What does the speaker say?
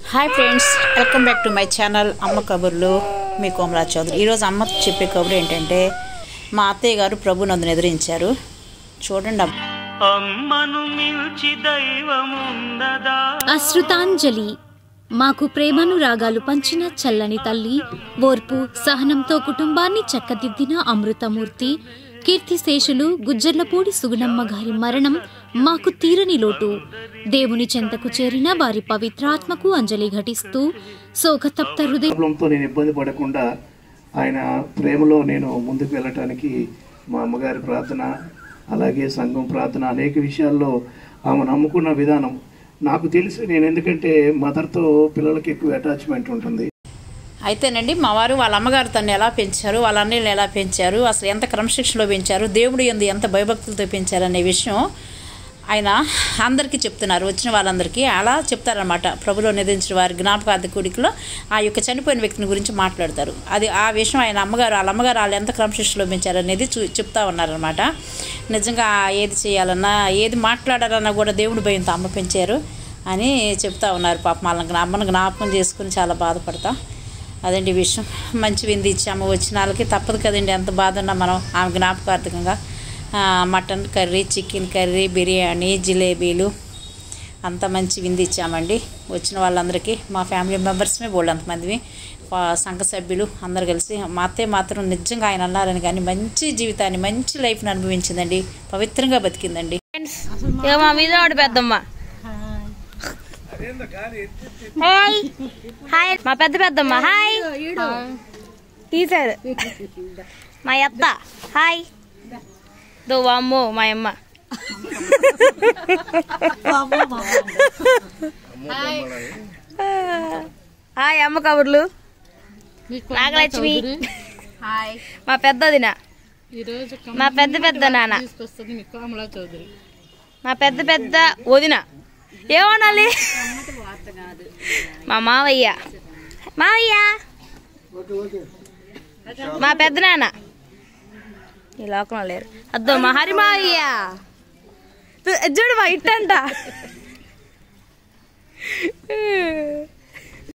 Hi friends welcome back to my channel Amma Kaburlu మీ కోమలా చౌదరి ఈరోజు అమ్మ చెప్పే కబురు ఏంటంటే మా అత్తయ్య గారు ప్రభు నందును ఎదిరించారు చూడండి అమ్మ. అమ్మను మిల్చి దైవముందదా అశ్రుతాంజలి మాకు ప్రేమనురాగాలు పంచిన చల్లని తల్లి ఓర్పు సహనంతో కుటుంబాన్ని చక్కదిద్దిన అమృతమూర్తి కీర్తిశేషులు గుజ్జర్లపూడి సుగుణమ్మ గారి మరణం మాకు తీరని లోటు దేవుని చెంతకు చేరిన వారి పవిత్రాత్మకు అంజలి ఘటిస్తూ శోకతప్త హృదయ ప్రాబ్లంతో నేను ఇబ్బంది పడకుండా ఆయన ప్రేమలో నేను ముందుకు వెళ్ళటానికి మా అమ్మగారి ప్రార్థన అలాగే సంఘం ప్రార్థన అనేక విషయాల్లో ఆమె నమ్ముకున్న విధానం నాకు తెలిసి నేను ఎందుకంటే మదర్తో పిల్లలకి ఎక్కువ అటాచ్మెంట్ ఉంటుంది అయితేనండి మా వారు వాళ్ళ అమ్మగారు తను ఎలా పెంచారు వాళ్ళ అన్నయ్యలు ఎలా పెంచారు అసలు ఎంత క్రమశిక్షణలో పెంచారు దేవుడు ఎందు ఎంత భయభక్తులతో పెంచారు అనే విషయం ఆయన అందరికీ చెప్తున్నారు వచ్చిన వాళ్ళందరికీ అలా చెప్తారనమాట ప్రభులో నిధించిన వారి జ్ఞాపకార్థ కూడికలో ఆ యొక్క చనిపోయిన వ్యక్తిని గురించి మాట్లాడతారు అది ఆ విషయం ఆయన అమ్మగారు వాళ్ళ అమ్మగారు వాళ్ళు ఎంత క్రమశిక్షణలో పెంచారు అనేది చూ చెప్తా ఉన్నారనమాట నిజంగా ఏది చేయాలన్నా ఏది మాట్లాడాలన్నా కూడా దేవుడి భయంతో అమ్మ పెంచారు అని చెప్తా ఉన్నారు పాపం వాళ్ళని జ్ఞా- అమ్మను జ్ఞాపకం చేసుకుని చాలా బాధపడతా అదండి ఈ విషయం మంచి విందు ఇచ్చాము వచ్చిన వాళ్ళకి తప్పదు కదండి ఎంత బాధ ఉన్నా మనం ఆమె జ్ఞాపకార్థకంగా ఆ, mutton curry chicken curry biryani జిలేబీలు అంత మంచి విందు ఇచ్చామండి వచ్చిన వాళ్ళందరికీ మా ఫ్యామిలీ మెంబర్స్మే బోల్డ్ అంతమందివి పా- సంఘ సభ్యులు అందరు కలిసి మా అత్తయ్య మాత్రం నిజంగా ఆయన అన్నారని కానీ మంచి జీవితాన్ని మంచి లైఫ్ని అనుభవించిందండి పవిత్రంగా బతికిందండి ఇక మా మీద వాడు పెద్దమ్మ హాయ్ హాయ్ మా పెద్ద పెద్దమ్మ హాయ్ తీసారు మా అత్త హాయ్ దో అమ్మో మా అమ్మ హాయ్ అమ్మ కబుర్లు నాగలక్ష్మి మా పెద్దదిన మా పెద్ద పెద్ద నాన్న మా పెద్ద పెద్ద వదిన ఏమనాలి మా మావయ్య మావయ్య మా పెద్ద నాన్న ఈ లోకంలో లేరు అద్దో మా హరి మావయ్య చూడు మా ఇట్టంట